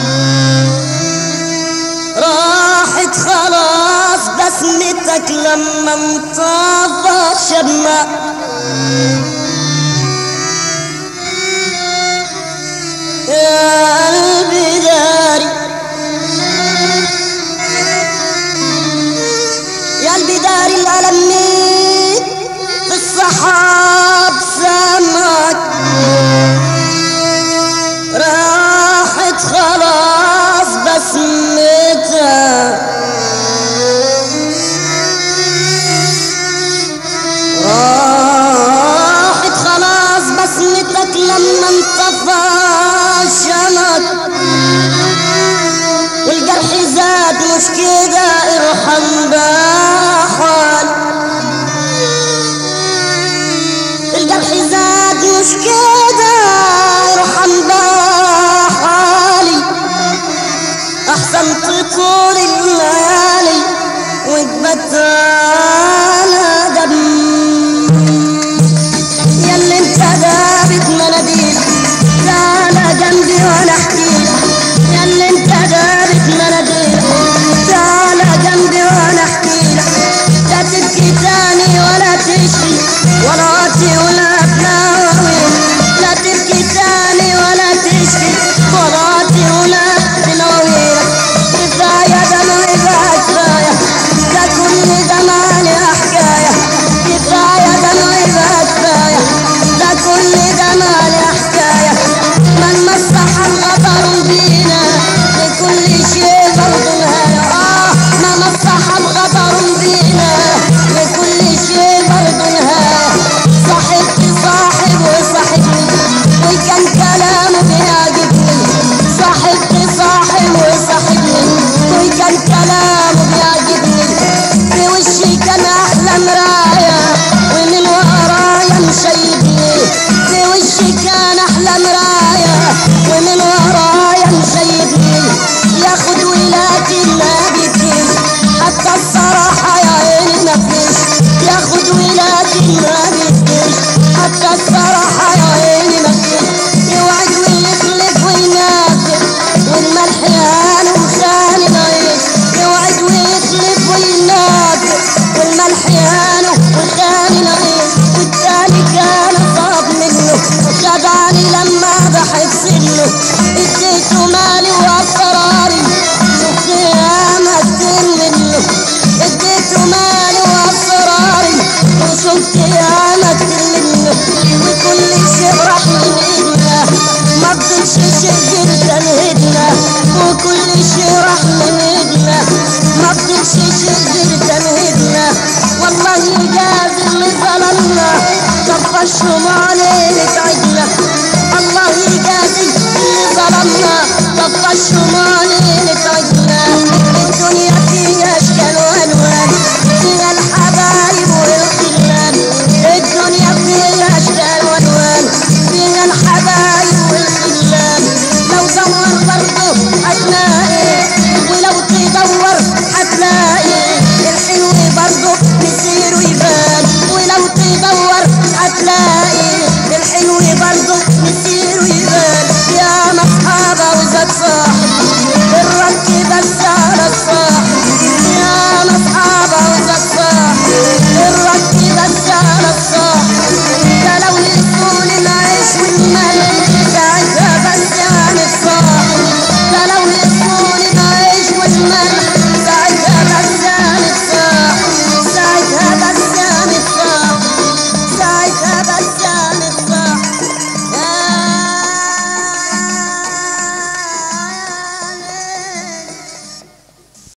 راحت خلاص بسمتك لما انطفى شمع يا قلبي داري يا قلبي داري الألم ميت في الصحاب سمعك راحت خلاص بسمتك راحت خلاص بسمتك لما انطفى شمك والجرح زاد مش كده ارحم بحال الجرح زاد مش كده ارحم بحالي احسن تطول الليالي وتبتانا دم يا اللي انت دابت مناديل تعالى جنبي وانا احكي يا اللي انت دابت مناديل تعالى جنبي وانا احكي لا تبكي تاني ولا تشكي ولا ولا تناوي لا تبكي تاني ولا تشكي ولا ولا تناوي كفاية دمعي بقى كفاية ده كل زماني حكاية كفاية دمعي بقى كفاية ده كل زماني حكاية من مسح الغدر بينا لكل شيء برضو نهاية آه ما مسح الغدر بينا لكل شيء برضو نهاية صاحبتي صاحب وصاحبني وكان كلامه بيعجبني صاحبتي صاحب وصاحبني وكان كلامه بيعجبني في وشي كان احلى مراية ومن ورايا مشيبني في وشي كان احلى مراية ومن ورايا مشيبني ياخد ولكن ما بيفيش حتى الصراحة يا عيني ما فيش ياخد ولكن ما بيفيش حتى الصراحة يا عيني ما فيش يوعد ويخلف وينافق والملح يهان وخان العيش يوعد ويخلف وينافق والملح يهان وخان العيش والتاني كان صاب منه خدعني لما ضحك سنه اديته مالي واسراري شفت ياما كتير منه اديته مالي واسراري وشفت ياما كتير منه وكل شيء راح من ايدنا ما فضلش شيء غير تنهدنا وكل شيء راح من ايدنا ما فضلش شيء غير تنهدنا والله يجازي اللي ظلمنا طفى الشموع ليلة عدنا الله يجازي اللي ظلمنا طفى الشموع